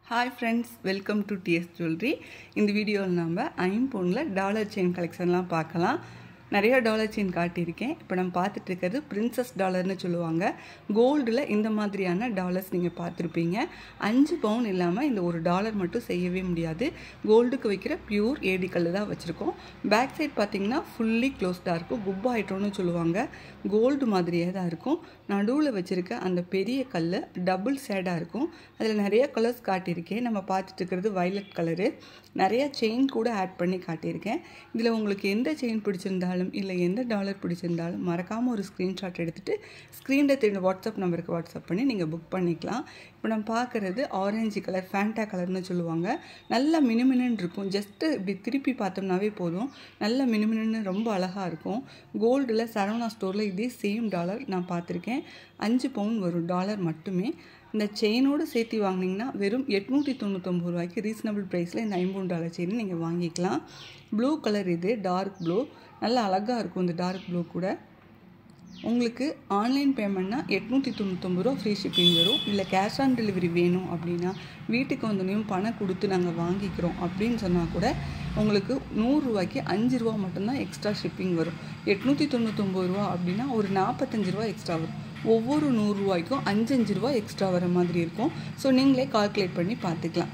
hi friends welcome to DS jewellery இந்த வீடியோவில் நம்ம ஐம்பொனில் டாலர் செயின் கலெக்ஷன்லாம் பார்க்கலாம் நிறைய டாலர் செயின் காட்டியிருக்கேன் இப்போ நம்ம பார்த்துட்டு இருக்கிறது பிரின்சஸ் டாலர்னு சொல்லுவாங்க கோல்டில் இந்த மாதிரியான டாலர்ஸ் நீங்கள் பார்த்துருப்பீங்க அஞ்சு பவுன் இல்லாமல் இந்த ஒரு டாலர் மட்டும் செய்யவே முடியாது கோல்டுக்கு வைக்கிற பியூர் ஏடி கல் தான் வச்சுருக்கோம் பேக் சைட் பார்த்தீங்கன்னா ஃபுல்லி க்ளோஸ்டாக இருக்கும் குப் ஆயிட்டோம்னு சொல்லுவாங்க கோல்டு மாதிரியே தான் இருக்கும் நடுவில் வச்சுருக்க அந்த பெரிய கல் டபுள் சேடாக இருக்கும் அதில் நிறைய கலர்ஸ் காட்டியிருக்கேன் நம்ம பார்த்துட்டு இருக்கிறது வயலட் கலரு நிறைய செயின் கூட ஆட் பண்ணி காட்டியிருக்கேன் இதில் உங்களுக்கு எந்த செயின் பிடிச்சிருந்தாலும் இல்லை எந்த டாலர் பிடிச்சிருந்தாலும் மறக்காமல் ஒரு ஸ்க்ரீன்ஷாட் எடுத்துகிட்டு ஸ்க்ரீனில் தெரிஞ்ச வாட்ஸ்அப் நம்பருக்கு வாட்ஸ்அப் பண்ணி நீங்கள் புக் பண்ணிக்கலாம் இப்போ நம்ம பார்க்குறது ஆரஞ்சு கலர் ஃபேண்டா கலர்னு சொல்லுவாங்க நல்ல மினுமினுன்னு இருக்கும் ஜஸ்ட்டு இப்படி திருப்பி பார்த்தோம்னாவே போதும் நல்ல மினுமினுன்னு ரொம்ப அழகாக இருக்கும் கோல்டில் சரவணா ஸ்டோரில் இதே சேம் டாலர் நான் பார்த்துருக்கேன் அஞ்சு பவுன் வரும் டாலர் மட்டுமே இந்த செயினோடு சேர்த்து வாங்கினீங்கன்னா வெறும் எட்நூற்றி தொண்ணூத்தொம்பது ரூபாய்க்கு ரீசனபிள் ப்ரைஸில் இந்த ஐம்பது டாலர் செயின் நீங்கள் வாங்கிக்கலாம் ப்ளூ கலர் இது டார்க் ப்ளூ நல்லா அழகாக இருக்கும் இந்த டார்க் ப்ளூ கூட உங்களுக்கு ஆன்லைன் பேமெண்ட்னா எட்நூற்றி தொண்ணூத்தொம்பது ரூபா ஃப்ரீ ஷிப்பிங் வரும் இல்லை கேஷ் ஆன் டெலிவரி வேணும் அப்படின்னா வீட்டுக்கு வந்தோடனையும் பணம் கொடுத்து நாங்கள் வாங்கிக்கிறோம் அப்படின்னு சொன்னால் கூட உங்களுக்கு நூறுரூவாய்க்கு அஞ்சு ரூபா மட்டும்தான் எக்ஸ்ட்ரா ஷிப்பிங் வரும் எட்நூற்றி தொண்ணூத்தொம்பது ரூபா அப்படின்னா ஒரு நாற்பத்தஞ்சு ரூபா எக்ஸ்ட்ரா வரும் ஒவ்வொரு நூறுரூவாய்க்கும் அஞ்சு அஞ்சு ரூபா எக்ஸ்ட்ரா வர மாதிரி இருக்கும் ஸோ நீங்களே கால்குலேட் பண்ணி பார்த்துக்கலாம்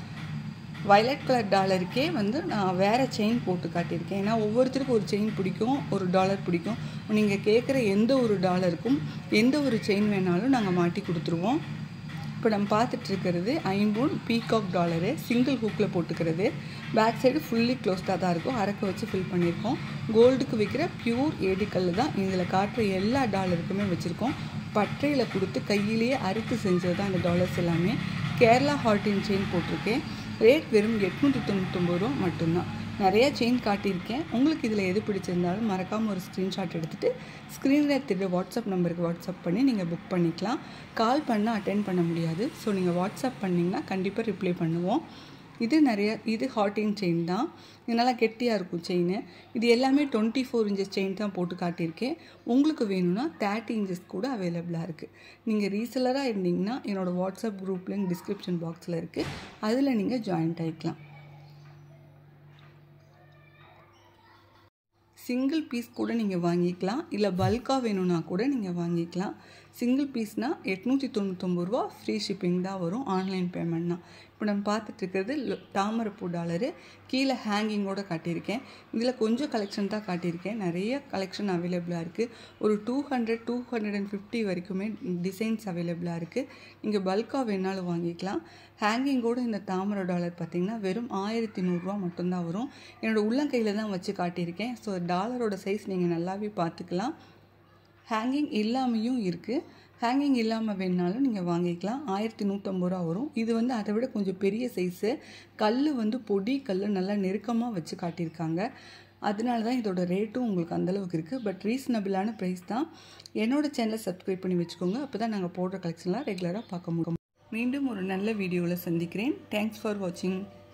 வயலட் கலர் டாலருக்கே வந்து நான் வேறு செயின் போட்டு காட்டியிருக்கேன் ஏன்னா ஒவ்வொருத்தருக்கும் ஒரு செயின் பிடிக்கும் ஒரு டாலர் பிடிக்கும் நீங்கள் கேட்குற எந்த ஒரு டாலருக்கும் எந்த ஒரு செயின் வேணாலும் நாங்கள் மாட்டி கொடுத்துருவோம் இப்போ நம்ம பார்த்துட்டு இருக்கிறது ஐம்பூன் பீகாக் டாலரு சிங்கிள் ஹூக்கில் போட்டுக்கிறது பேக் சைடு ஃபுல்லி க்ளோஸ்டாக தான் இருக்கும் அரக்க வச்சு ஃபில் பண்ணியிருக்கோம் கோல்டுக்கு விற்கிற பியூர் ஏடிக்கல் தான் இதில் காட்டுற எல்லா டாலருக்குமே வச்சுருக்கோம் பட்டையில் கொடுத்து கையிலேயே அறுத்து செஞ்சது தான் இந்த டாலர்ஸ் எல்லாமே கேரளா ஹார்டின் செயின் போட்டிருக்கேன் ரேட் வெறும் எட்நூற்றி தொண்ணூத்தொம்பது ரூபா மட்டும்தான் நிறைய செயின் காட்டியிருக்கேன் உங்களுக்கு இதில் எது பிடிச்சிருந்தாலும் மறக்காமல் ஒரு ஸ்க்ரீன்ஷாட் எடுத்துகிட்டு ஸ்க்ரீனில் தெரிஞ்ச வாட்ஸ்அப் நம்பருக்கு வாட்ஸ்அப் பண்ணி நீங்கள் புக் பண்ணிக்கலாம் கால் பண்ணால் அட்டென்ட் பண்ண முடியாது ஸோ நீங்கள் வாட்ஸ்அப் பண்ணிங்கன்னா கண்டிப்பாக ரிப்ளை பண்ணுவோம் இது நிறைய இது ஹாட்டின் செயின் தான் இது நல்லா கெட்டியாக இருக்கும் செயின் இது எல்லாமே டுவெண்ட்டி ஃபோர் இன்ச்சஸ் செயின் தான் போட்டு காட்டியிருக்கேன் உங்களுக்கு வேணும்னா தேர்ட்டி இன்ச்சஸ் கூட அவைலபிளாக இருக்குது நீங்கள் ரீசெலராக இருந்தீங்கன்னா என்னோடய வாட்ஸ்அப் குரூப் லிங்க் டிஸ்கிரிப்ஷன் பாக்ஸில் இருக்குது அதில் நீங்கள் ஜாயின்ட் ஆகிக்கலாம் சிங்கிள் பீஸ் கூட நீங்கள் வாங்கிக்கலாம் இல்லை பல்காக வேணும்னா கூட நீங்கள் வாங்கிக்கலாம் சிங்கிள் பீஸ்னால் எட்நூற்றி தொண்ணூத்தொம்பது ரூபா ஃப்ரீ ஷிப்பிங் தான் வரும் ஆன்லைன் பேமெண்ட்னா இப்போ நம்ம பார்த்துட்டு இருக்கிறது தாமரைப்பூ டாலரு கீழே ஹேங்கிங்கோடு காட்டியிருக்கேன் இதில் கொஞ்சம் கலெக்ஷன் தான் காட்டியிருக்கேன் நிறைய கலெக்ஷன் அவைலபிளாக இருக்குது ஒரு two hundred two hundred and fifty வரைக்குமே டிசைன்ஸ் அவைலபிளாக இருக்குது நீங்கள் பல்காக வேணாலும் வாங்கிக்கலாம் ஹேங்கிங்கோடு இந்த தாமரை டாலர் பார்த்திங்கன்னா வெறும் ஆயிரத்தி நூறுரூவா மட்டும்தான் வரும் என்னோடய உள்ளங்கையில் தான் வச்சு காட்டியிருக்கேன் ஸோ டாலரோட சைஸ் நீங்கள் நல்லாவே பார்த்துக்கலாம் ஹேங்கிங் இல்லாமையும் இருக்குது ஹேங்கிங் இல்லாமல் வேணாலும் நீங்கள் வாங்கிக்கலாம் ஆயிரத்தி நூற்றம்பது ரூபா வரும் இது வந்து அதை விட கொஞ்சம் பெரிய சைஸு கல் வந்து பொடி கல் நல்லா நெருக்கமாக வச்சு காட்டியிருக்காங்க அதனால தான் இதோட ரேட்டும் உங்களுக்கு அந்தளவுக்கு இருக்குது பட் ரீசனபிளான ப்ரைஸ் தான் என்னோடய சேனலை சப்ஸ்கிரைப் பண்ணி வச்சுக்கோங்க அப்போ தான் நாங்கள் போடுற கலெக்ஷன்லாம் ரெகுலராக பார்க்க முடியும் மீண்டும் ஒரு நல்ல வீடியோவில் சந்திக்கிறேன் தேங்க்ஸ் ஃபார் வாட்சிங்